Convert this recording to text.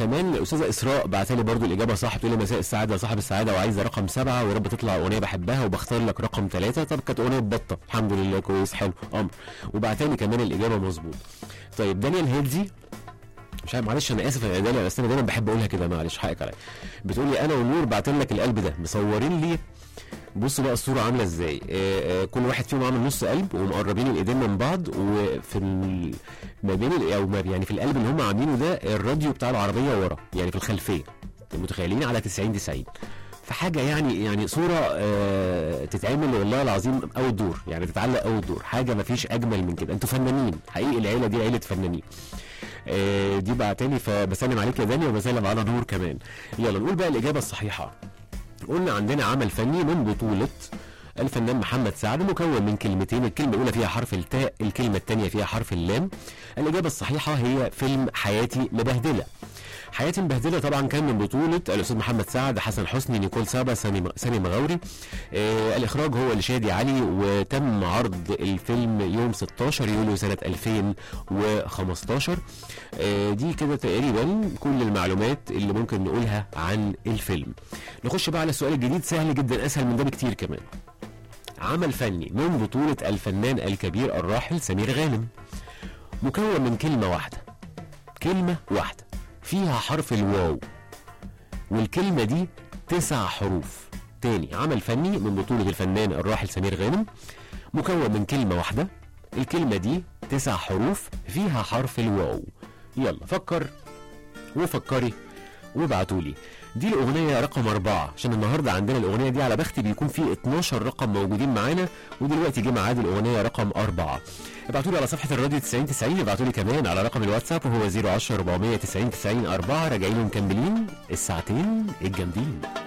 كمان الاستاذه اسراء بعت لي برضو الاجابه صح بتقول لي مساء السعاده يا صاحب السعاده وعايزه رقم سبعه ويا رب تطلع اغنيه بحبها وبختار لك رقم ثلاثه طب كانت اغنيه بطه الحمد لله كويس حلو امر وبعت لي كمان الاجابه مظبوط طيب دانيال هيدزي مش عارف معلش انا اسف يا دانيال بس انا دايما بحب اقولها كده معلش حقك عليا بتقول لي انا ونور بعت لك القلب ده مصورين لي بصوا بقى الصوره عامله ازاي آه، آه، كل واحد فيهم عامل نص قلب ومقربين الايدين من بعض وفي ال... ما بين ال... او ما يعني في القلب اللي هم عاملينه ده الراديو بتاع العربيه ورا يعني في الخلفيه متخيلين على 90 90 فحاجه يعني يعني صوره آه تتعمل والله العظيم او الدور يعني تتعلق او الدور حاجه ما فيش اجمل من كده انتوا فنانين حقيقي العيله دي عيله فنانين آه دي بعتني فبسلم عليك يا دانيا وبسلم على نور كمان يلا نقول بقى الاجابه الصحيحه قلنا عندنا عمل فني من بطولة الفنان محمد سعد مكون من كلمتين الكلمة الأولى فيها حرف التاء الكلمة الثانية فيها حرف اللام الإجابة الصحيحة هي فيلم حياتي مبهدلة حياتي مبهدلة طبعا كان من بطولة الأستاذ محمد سعد حسن حسني نيكول سابا سامي سامي مغاوري آه الإخراج هو لشادي علي وتم عرض الفيلم يوم 16 يوليو سنة 2015 آه دي كده تقريبا كل المعلومات اللي ممكن نقولها عن الفيلم نخش بقى على السؤال الجديد سهل جدا أسهل من ده بكتير كمان عمل فني من بطولة الفنان الكبير الراحل سمير غانم مكون من كلمة واحدة كلمة واحدة فيها حرف الواو والكلمة دي تسع حروف تاني عمل فني من بطولة الفنان الراحل سمير غانم مكون من كلمة واحدة الكلمة دي تسع حروف فيها حرف الواو يلا فكر وفكري وابعتولي دي الأغنية رقم أربعة عشان النهاردة عندنا الأغنية دي على بختي بيكون في 12 رقم موجودين معانا ودلوقتي جه ميعاد الأغنية رقم أربعة ابعتوا لي على صفحة الراديو 90 90 ابعتوا لي كمان على رقم الواتساب وهو 010 490 90 4 راجعين ومكملين الساعتين الجامدين